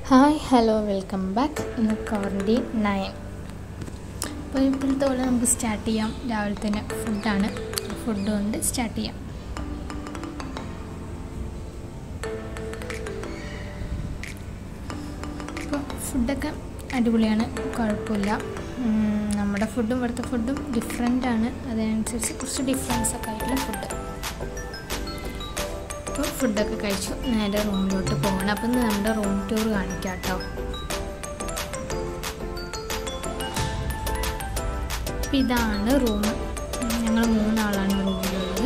hi hello welcome back ഇന്ന് quarantine nine അപ്പോൾ ഇപ്പോഴത്തെ പോലെ നമുക്ക് സ്റ്റാർട്ട് ചെയ്യാം രാവിലെ തന്നെ ഫുഡാണ് ഫുഡ് കൊണ്ട് സ്റ്റാർട്ട് ചെയ്യാം അപ്പോൾ ഫുഡൊക്കെ അടിപൊളിയാണ് കുഴപ്പമില്ല ഉം, നമ്മുടെ ഫുഡും ഇവിടുത്തെ ഫുഡും ഡിഫറെൻ്റ് ആണ് അതിനനുസരിച്ച് കുറച്ച് ഡിഫറൻസ് ഒക്കെ ആയിട്ടുള്ള ഫുഡ് അപ്പോൾ ഫുഡൊക്കെ കഴിച്ചു നേരെ റൂമിലോട്ട് പോകണം അപ്പം ഇന്ന് നമ്മുടെ റൂം ടൂർ കാണിക്കാം കേട്ടോ അപ്പം ഇതാണ് റൂം ഞങ്ങൾ മൂന്നാളാണ് റൂമിലുള്ളത്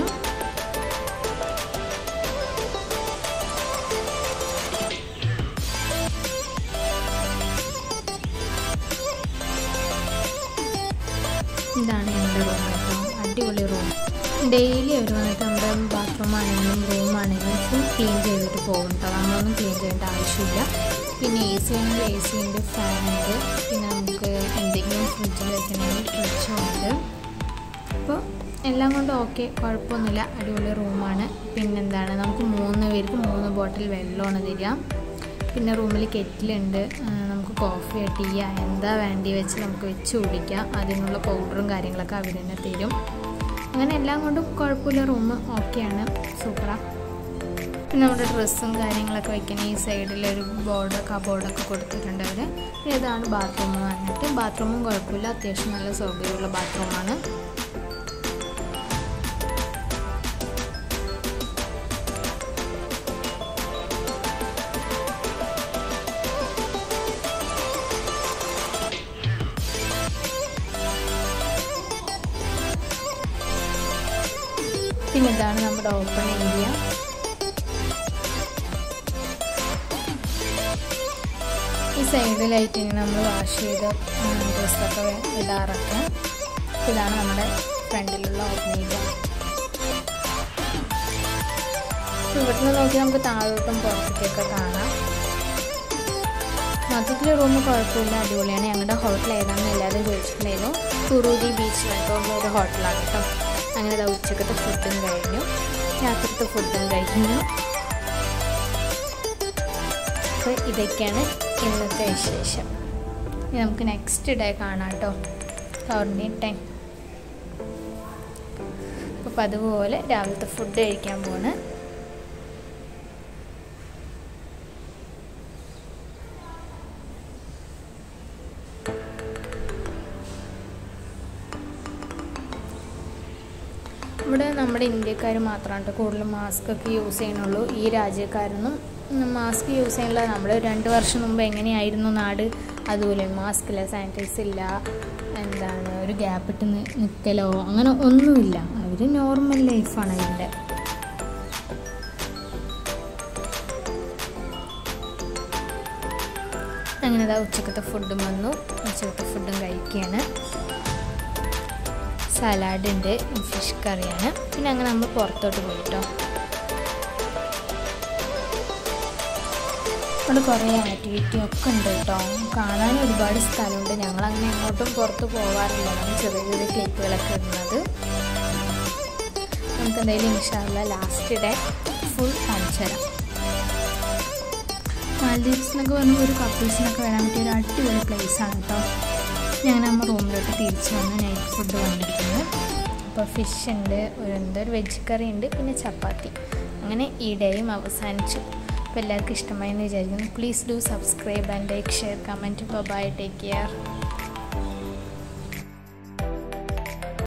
ഇതാണ് എൻ്റെ റൂം കേട്ടോ അടിപൊളി റൂം ഡെയിലി അവർ വന്നിട്ട് നമ്മുടെ ബാത്റൂം ആണെങ്കിലും റൂം ആണെങ്കിലും ഫുൾ ക്ലീൻ ചെയ്തിട്ട് പോകും കേട്ടോ നമ്മളൊന്നും ക്ലീൻ ചെയ്യേണ്ട ആവശ്യമില്ല പിന്നെ എ സി ആണെങ്കിൽ എ സി ഉണ്ട് ഫാൻ ഉണ്ട് പിന്നെ നമുക്ക് എന്തെങ്കിലും ഫ്രിഡ്ജിൽ വെക്കണമെങ്കിൽ ഫ്രിഡ്ജും ഉണ്ട് അപ്പോൾ എല്ലാം കൊണ്ടും ഓക്കെ കുഴപ്പമൊന്നുമില്ല അടിപൊളി റൂമാണ് പിന്നെന്താണ് നമുക്ക് മൂന്ന് പേർക്ക് മൂന്ന് ബോട്ടിൽ വെള്ളമാണ് തരിക പിന്നെ റൂമിൽ കെറ്റിലുണ്ട് ആ, നമുക്ക് കോഫി ടീ എന്താ വേണ്ടി വെച്ച് നമുക്ക് വെച്ച് കുടിക്കാം അതിനുള്ള പൗഡറും കാര്യങ്ങളൊക്കെ അവർ തന്നെ തരും അങ്ങനെ എല്ലാം കൊണ്ടും കുഴപ്പമില്ല റൂം ഓക്കെയാണ് സൂപ്പറാണ് പിന്നെ നമ്മുടെ ഡ്രസ്സും കാര്യങ്ങളൊക്കെ വെക്കാൻ ഈ സൈഡിൽ ഒരു ബോർഡ് കബോർഡൊക്കെ കൊടുത്തിട്ടുണ്ട് അവർ ഇതാണ് ബാത്റൂം എന്ന് പറഞ്ഞിട്ട് ബാത്റൂമും കുഴപ്പമില്ല അത്യാവശ്യം നല്ല സൗകര്യമുള്ള ബാത്റൂമാണ് പിന്നെ ഇതാണ് നമ്മുടെ ഓപ്പൺ ഏരിയ ഈ സൈഡിലായിട്ട് ഇങ്ങനെ നമ്മൾ വാഷ് ചെയ്ത ഡ്രസ്സൊക്കെ ഇടാറൊക്കെ ഇതാണ് നമ്മുടെ ഫ്രണ്ടിലുള്ള ഓപ്പൺ ഏരിയ ഇവിടുന്ന് നോക്കി നമുക്ക് താഴോട്ടും പുറത്തേക്കൊക്കെ കാണാം മൊത്തത്തിൽ റൂം കുഴപ്പമില്ല അടിപൊളിയാണ് ഞങ്ങളുടെ ഹോട്ടൽ ഏതാണെന്ന് എല്ലാവരും ചോദിച്ചിട്ടുണ്ടായിരുന്നു കുറൂതി ബീച്ച് രണ്ടുള്ള ഒരു ഹോട്ടലാണ് കേട്ടോ അങ്ങനെ ദാ ഉച്ചക്കത്തെ ഫുഡും കഴിഞ്ഞു രാത്രിത്തെ ഫുഡും കഴിഞ്ഞു അപ്പോൾ ഇതൊക്കെയാണ് ഇന്നത്തെ വിശേഷം ഇനി നമുക്ക് നെക്സ്റ്റ് ഡേ കാണാം കേട്ടോ ക്വാറൻറ്റീൻ ടൈം അപ്പോൾ അതുപോലെ രാവിലത്തെ ഫുഡ് കഴിക്കാൻ പോണ് ഇവിടെ നമ്മുടെ ഇന്ത്യക്കാർ മാത്രമാണ് കേട്ടോ കൂടുതലും മാസ്ക് ഒക്കെ യൂസ് ചെയ്യണുള്ളൂ ഈ രാജ്യക്കാരൊന്നും മാസ്ക് യൂസ് ചെയ്യണില്ല നമ്മൾ രണ്ട് വർഷം മുമ്പ് എങ്ങനെയായിരുന്നു നാട് അതുപോലെ മാസ്ക് ഇല്ല സാനിറ്റൈസ് ഇല്ല എന്താണ് ഒരു ഗ്യാപ്പ് ഇട്ട് നി- നിൽക്കലോ അങ്ങനെ ഒന്നുമില്ല അവർ നോർമൽ ലൈഫാണ് അതിൻ്റെ അങ്ങനെ ഇതാ ഉച്ചക്കത്തെ ഫുഡും വന്നു ഉച്ചക്കത്തെ ഫുഡും കഴിക്കുകയാണ് സലാഡ് ഉണ്ട് ഫിഷ് കറിയാണ് പിന്നെ അങ്ങനെ നമ്മൾ പുറത്തോട്ട് പോയിട്ടോ അവിടെ കുറേ ആക്ടിവിറ്റി ഒക്കെ ഉണ്ട് കേട്ടോ കാണാൻ ഒരുപാട് സ്ഥലമുണ്ട് ഞങ്ങൾ അങ്ങനെ എങ്ങോട്ടും പുറത്ത് പോകാറില്ല നമ്മൾ ചെറിയ ചെറിയ ക്ലിപ്പുകളൊക്കെ ഇടുന്നത് നമുക്ക് എന്തായാലും ഇൻഷാല്ല ലാസ്റ്റ് ഡേ ഫുൾ കാണിച്ചു തരാം മാൽദീവ്സ് എന്നൊക്കെ പറയുമ്പോൾ ഒരു കപ്പിൾസിനൊക്കെ വരാൻ പറ്റിയ ഒരു അടിപൊളി place ആണ് കേട്ടോ ഞങ്ങൾ നമ്മൾ റൂമിലോട്ട് തിരിച്ച് വന്ന് നൈറ്റ് ഫുഡ് വന്നിരിക്കുന്നത് അപ്പോൾ ഫിഷ് ഉണ്ട് ഒരു എന്താ ഒരു വെജ് കറി ഉണ്ട് പിന്നെ ചപ്പാത്തി അങ്ങനെ ഈ ഡേയും അവസാനിച്ചു അപ്പോൾ എല്ലാവർക്കും ഇഷ്ടമായി എന്ന് വിചാരിക്കുന്നു please do subscribe and like share comment bye take care